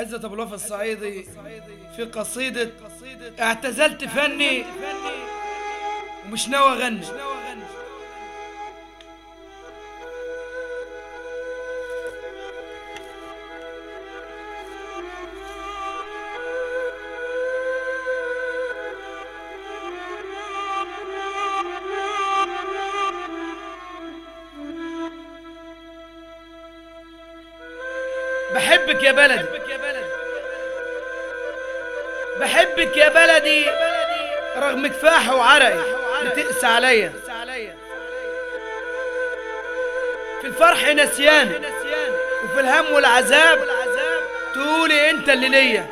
عزة أبو الوفا الصعيدي في قصيدة اعتزلت فني ومش ناوي أغني بحبك يا بلدي بحبك يا بلدي رغم كفاح وعرقي بتقسى عليا في الفرح نسيان وفي الهم والعذاب تقولي انت اللي ليا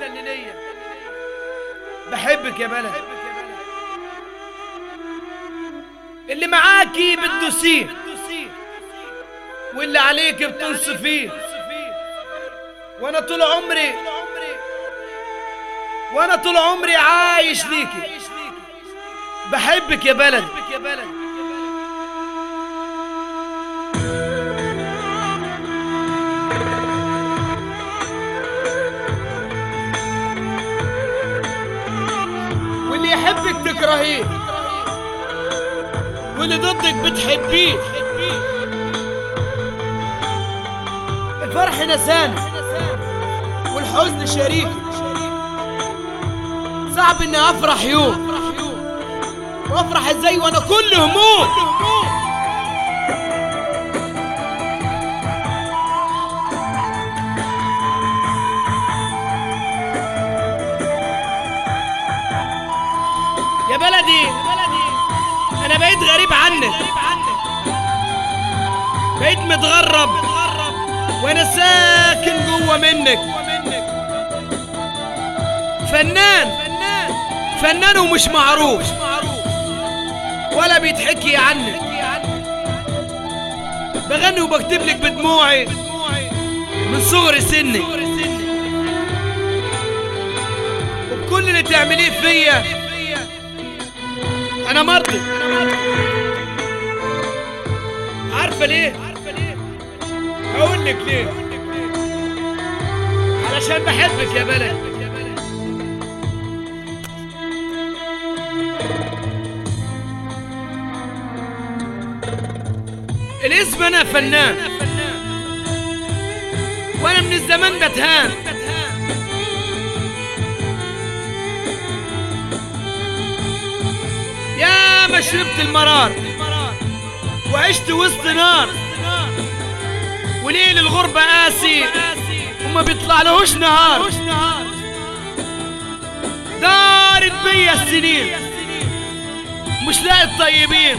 بحبك يا بلدي اللي معاكي بتدوسيه واللي عليك بتنصفيه وانا طول عمري وانا طول عمري عايش ليكي بحبك يا بلد واللي يحبك تكرهيه واللي ضدك بتحبيه الفرح نساني والحزن شريكي صعب اني افرح يوم وافرح ازاي وانا كل هموم يا بلدي انا بقيت غريب عنك بقيت متغرب وانا ساكن جوه منك فنان فنان ومش معروف ولا بيتحكي عنك بغني وبكتب لك بدموعي من صغر سني وبكل اللي تعمليه فيا انا مرضي عارفه ليه هقول لك ليه علشان بحبك يا بلد الاسم انا فنان وانا من الزمان بتهان يا ما شربت المرار وعشت وسط نار وليل الغربة قاسي وما بيطلع لهوش نهار دارت بيا السنين مش لاقي الطيبين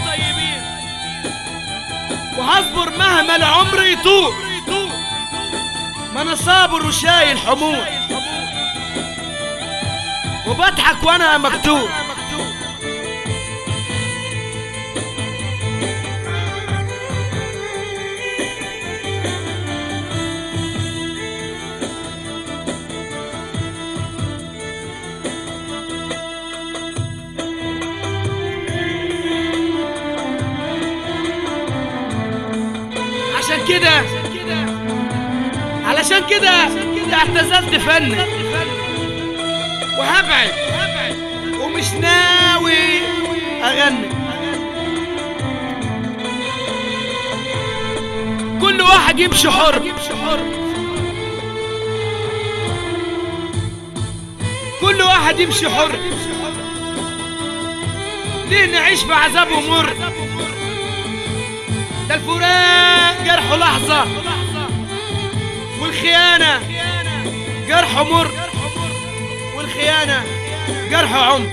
وهصبر مهما العمر يطول ما انا صابر وشايل حمول وبضحك وانا مكتوب عشان كده علشان كده اعتزلت فن وهبعد ومش ناوي اغني كل واحد يمشي حر كل واحد يمشي حر ليه نعيش في عذاب ومر ده الفراق جرحه لحظة والخيانة جرحه مر والخيانة جرحه عمر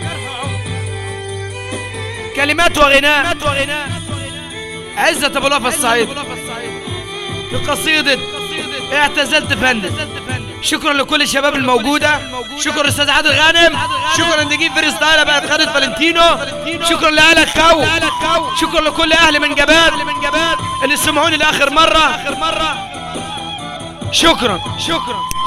كلمات وغناء عزة أبو الوفا الصعيد في قصيدة اعتزلت فن شكرا لكل الشباب الموجودة شكرا استاذ عادل غانم شكرا نجيب فري ستايل بقى خالد فالنتينو شكرا لأهل الخو شكرا لكل اهل من جبال اللي سمعوني لاخر مرة شكرا شكرا